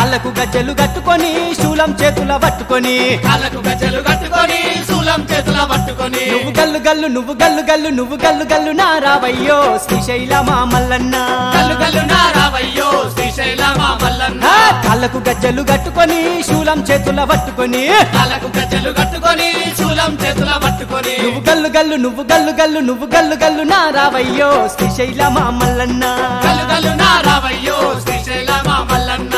కాళ్ళకు గజ్జలు కట్టుకొని శూలం చేతుల పట్టుకొని కాళ్ళకు గజ్జలు కట్టుకొని శూలం చేతుల పట్టుకొని నువ్వు గల్లు గల్లు నువ్వు గల్లు గల్లు నువ్వు గల్లు గల్లు నా రావయ్యో శ్రీశైల మా మల్లన్న గల్లు గల్లు నారావయ్యో శ్రీశైల మా మల్లన్న ఆ, కాళ్ళకు గజ్జలు కట్టుకొని శూలం చేతుల పట్టుకొని కాళ్ళకు గజ్జలు కట్టుకొని శూలం చేతుల పట్టుకొని నువ్వు గల్లు గల్లు నువ్వు గల్లు గల్లు నువ్వు గల్లు గల్లు నా రావయ్యో శ్రీశైల మా మల్లన్న గల్లు గల్లు నారావయ్యో శ్రీశైల మా మల్లన్న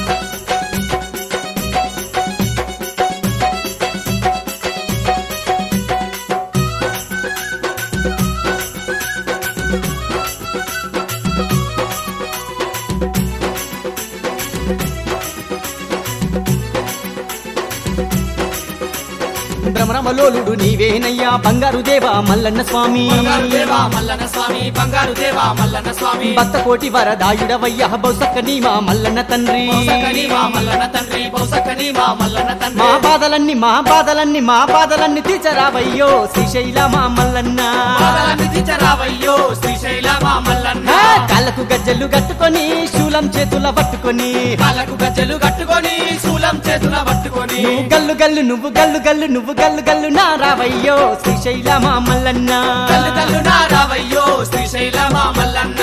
భ్రమరమలోలుడు నీవేనయ్యా బంగారు దేవా మల్లన్న స్వామి బంగారు దేవా మల్లన్న స్వామి బంగారు దేవా మల్లన్న స్వామి భక్త కోటి వరదాయుడవయ్యా బౌసక్కని మా మల్లన్న తండ్రి బౌసకని మా మల్లన్న తండ్రి బౌసకని మా మల్లన్న మా తండ్రి బాధలన్నీ మా బాధలన్నీ మా బాధలన్నీ తీర్చరావయ్యో శ్రీశైల మా మల్లన్న బాధలన్నీ తీర్చరావయ్యో శ్రీశైల మా మల్లన్న ఆ, కాళ్ళకు గజ్జలు కట్టుకొని శూలం చేతుల పట్టుకొని కాళ్ళకు గజ్జలు కట్టుకొని శూలం చేతుల పట్టుకొని నువ్వు గల్లు గల్లు నువ్వు గల్లు గల్లు నువ్వు గల్లు గల్లు నా రావయ్యో శ్రీశైల మా మల్లన్న గల్లు గల్లు నారావయ్యో శ్రీశైల మా మల్లన్న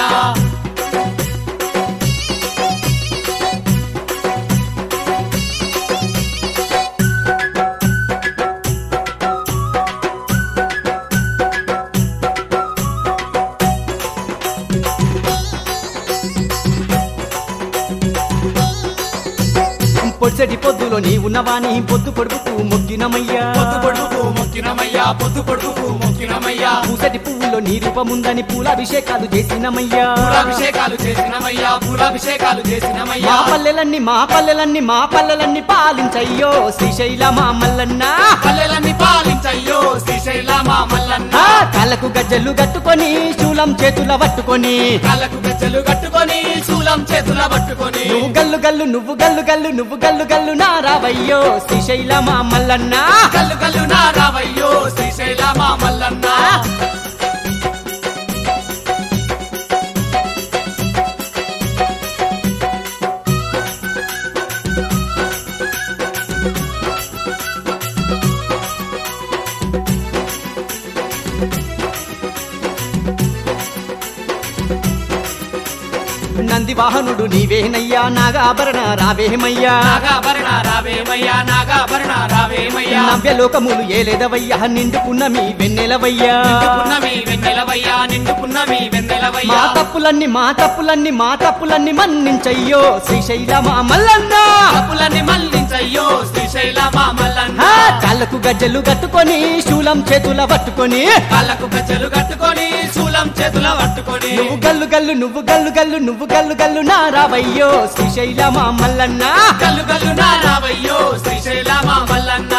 పొడిసెటి పొద్దులో నీ ఉన్నవాని పొద్దు పొడుపుకు మొక్కినమయ్యా పొద్దు పొడుపుకు మొక్కినమయ్యా పొద్దు పొడుపుకు మొక్కినమయ్యా పూసటి పువ్వులో నీ రూపముందని పూలాభిషేకాలు చేసినమయ్యా పూలాభిషేకాలు చేసినమయ్యా పూలాభిషేకాలు మా చేసినమయ్యా పల్లెలన్నీ మా పల్లెలన్నీ మా పల్లెలన్నీ పాలించయ్యో శ్రీశైల మా మల్లన్న పల్లెలన్నీ పాలించయ్యో శ్రీశైల మా మల్లన్న ఆ, కాళ్ళకు గజ్జలు కట్టుకొని శూలం చేతుల పట్టుకొని కాళ్ళకు గజ్జలు కట్టుకొని శూలం చేతుల పట్టుకొని నువ్వు గల్లు గల్లు నువ్వు గల్లు గల్లు నువ్వు గల్లు గల్లు నా రావయ్యో శ్రీశైల మా మల్లన్న గల్లు గల్లు నారావయ్యో శ్రీశైల మా మల్లన్న నంది వాహనుడు నీవేనయ్యా నాగాభరణ రావేమయ్యా నాగాభరణ రావేమయ్యా నాగాభరణ రావేమయ్యా నవ్యలోకములు ఏలేదవయ్యా నిండుకున్నమి వెన్నెలవయ్యా నిండుకున్నవి వెన్నెలవయ్యా నిండుకున్నవి మా వెన్నెలవయ్యా తప్పులన్నీ మా తప్పులన్నీ మా తప్పులన్నీ మన్నించయ్యో శ్రీశైల మా మల్లన్న తప్పులన్నీ మల్లించయ్యో శ్రీశైల మా మల్లన్న ఆ, కాళ్ళకు గజ్జలు కట్టుకొని శూలం చేతుల పట్టుకొని కాళ్ళకు గజ్జలు కట్టుకొని శూలం చేతుల పట్టుకొని నువ్వు గల్లు గల్లు నువ్వు గల్లు గల్లు నువ్వు గల్లు గల్లు నా రావయ్యో శ్రీశైల మా మల్లన్న గల్లు గల్లు నారావయ్యో శ్రీశైల మా మల్లన్న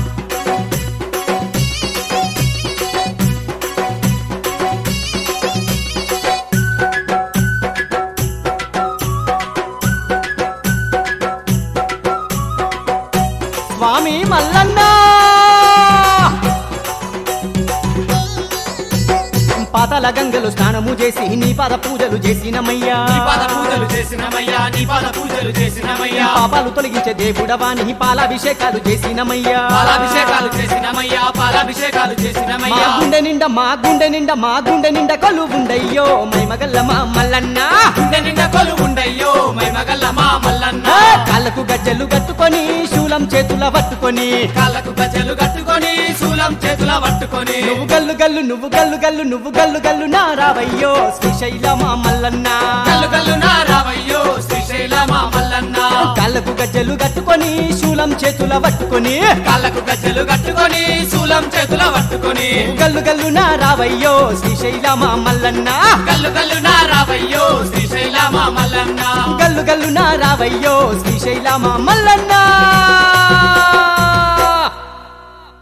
స్వామి మల్లన్న పాతాల గంగలు స్నానము చేసి నీ పాద పూజలు చేసినమయ్యా నీ పాద పూజలు చేసినమయ్యా నీ పాద పూజలు చేసినమయ్యా పాపాలు తొలగించే దేవుడవాని పాలాభిషేకాలు చేసినమయ్యా పాలాభిషేకాలు చేసినమయ్యా పాలాభిషేకాలు మా చేసినమయ్యా గుండె నిండా మా గుండె నిండా మా గుండె నిండా కలు ఉండయ్యో మైమగల్ల మా మల్లన్న గుండె నిండా కొలు ఉండయ్యో మై మగల్ల మా మల్లన్న ఆ, కాళ్ళకు గజ్జలు కట్టుకొని శూలం చేతుల పట్టుకొని కాళ్ళకు గజ్జలు కట్టుకొని శూలం చేతుల పట్టుకొని నువ్వు గల్లు గల్లు నువ్వు గల్లు గల్లు నువ్వు గల్లు గల్లు నా రావయ్యో శ్రీశైల మా మల్లన్న గల్లు గల్లు నారావయ్యో శ్రీశైల మా మల్లన్న కాళ్ళకు గజ్జలు కట్టుకొని శూలం చేతుల పట్టుకొని కాళ్ళకు గజ్జలు కట్టుకొని శూలం చేతుల పట్టుకొని గల్లు గల్లు నా రావయ్యో శ్రీశైల మా మల్లన్న గల్లు గల్లు నారావయ్యో శ్రీశైల మా మల్లన్న గల్లు గల్లు నా రావయ్యో శ్రీశైల మా మల్లన్న